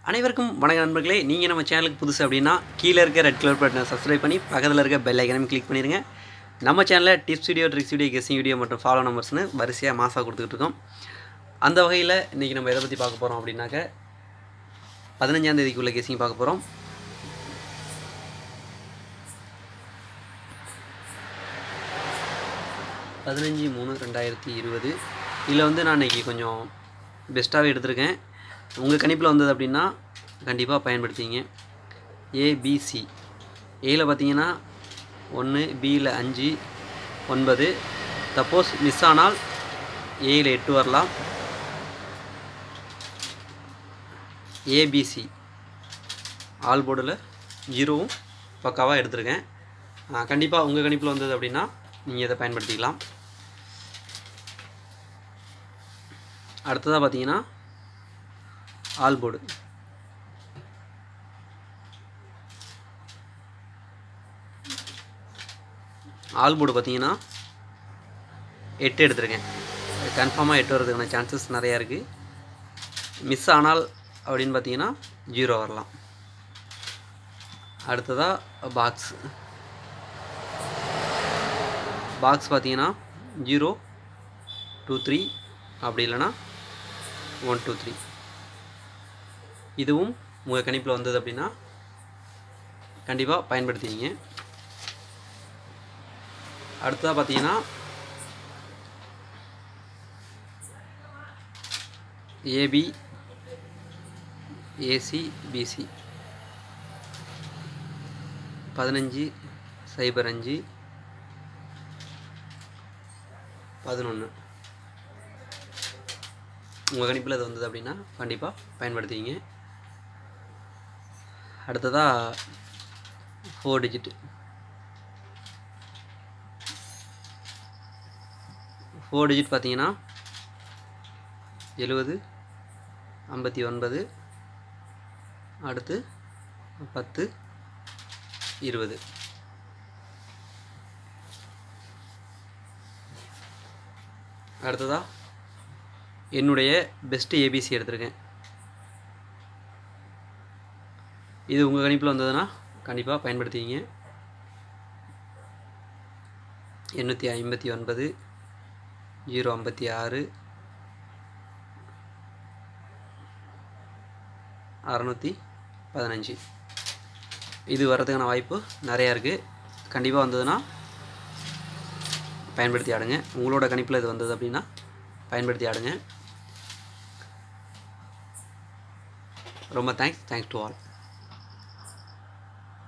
அனைவருக்கும் வணக்க நண்பர்களே நீங்கள் நம்ம சேனலுக்கு புதுசு அப்படின்னா கீழே இருக்க ரெட் கலர் பட்டனை சப்ஸ்கிரைப் பண்ணி பக்கத்தில் இருக்க பெல் ஐக்கனையும் கிளிக் பண்ணிடுங்க நம்ம சேனலில் டிப்ஸ் வீடியோ ட்ரிக்ஸ் வீடியோ கெஸ்டிங் வீடியோ மற்றும் ஃபாலோ நம்பர்ஸ்னு வரிசையாக மாசாக கொடுத்துக்கிட்டு இருக்கோம் அந்த வகையில் இன்றைக்கி நம்ம எதை பற்றி பார்க்க போகிறோம் அப்படின்னாக்க பதினஞ்சாம் தேதிக்குள்ள கெஸ்டிங் பார்க்க போகிறோம் பதினஞ்சு மூணு ரெண்டாயிரத்தி இருபது இதில் வந்து நான் இன்றைக்கி கொஞ்சம் பெஸ்ட்டாகவே எடுத்திருக்கேன் உங்கள் கணிப்பில் வந்தது அப்படின்னா கண்டிப்பாக பயன்படுத்திங்க ஏபிசி ஏயில் பார்த்தீங்கன்னா ஒன்று பியில் அஞ்சு ஒன்பது சப்போஸ் மிஸ் ஆனால் ஏயில் எட்டு வரலாம் ஏபிசி ஆல் போர்டில் ஜீரோவும் பக்காவாக எடுத்திருக்கேன் கண்டிப்பாக உங்கள் கணிப்பில் வந்தது அப்படின்னா நீங்கள் இதை பயன்படுத்திக்கலாம் அடுத்ததாக பார்த்தீங்கன்னா ஆல் போர்டு ஆல் போர்டு பார்த்தீங்கன்னா எட்டு எடுத்திருக்கேன் கன்ஃபார்மாக எட்டு வரதுக்கான சான்சஸ் நிறையா இருக்குது மிஸ் ஆனால் அப்படின்னு பார்த்தீங்கன்னா ஜீரோ வரலாம் அடுத்ததாக பாக்ஸ் பாக்ஸ் பார்த்தீங்கன்னா ஜீரோ டூ த்ரீ அப்படி இல்லைன்னா ஒன் டூ த்ரீ இதுவும் உங்கள் கணிப்பில் வந்தது அப்படின்னா கண்டிப்பாக பயன்படுத்திங்க அடுத்ததாக பார்த்தீங்கன்னா ஏபி ஏசி பிசி பதினஞ்சு சைபர் அஞ்சு பதினொன்று உங்கள் கணிப்பில் அது வந்தது அப்படின்னா கண்டிப்பாக பயன்படுத்திங்க அடுத்ததாக ஃபோர் டிஜிட் ஃபோர் டிஜிட் பார்த்தீங்கன்னா எழுபது ஐம்பத்தி ஒன்பது அடுத்து பத்து இருபது அடுத்ததாக என்னுடைய பெஸ்ட்டு ஏபிசி எடுத்திருக்கேன் இது உங்கள் கணிப்பில் வந்ததுன்னா கண்டிப்பாக பயன்படுத்திங்க எண்ணூற்றி ஐம்பத்தி ஒன்பது ஜீரோ ஐம்பத்தி ஆறு அறநூற்றி பதினஞ்சு இது வர்றதுக்கான வாய்ப்பு நிறையா இருக்குது கண்டிப்பாக வந்ததுன்னா பயன்படுத்தி ஆடுங்க உங்களோட கணிப்பில் இது வந்தது அப்படின்னா பயன்படுத்தி ஆடுங்க ரொம்ப தேங்க்ஸ் தேங்க்ஸ் டு ஆல்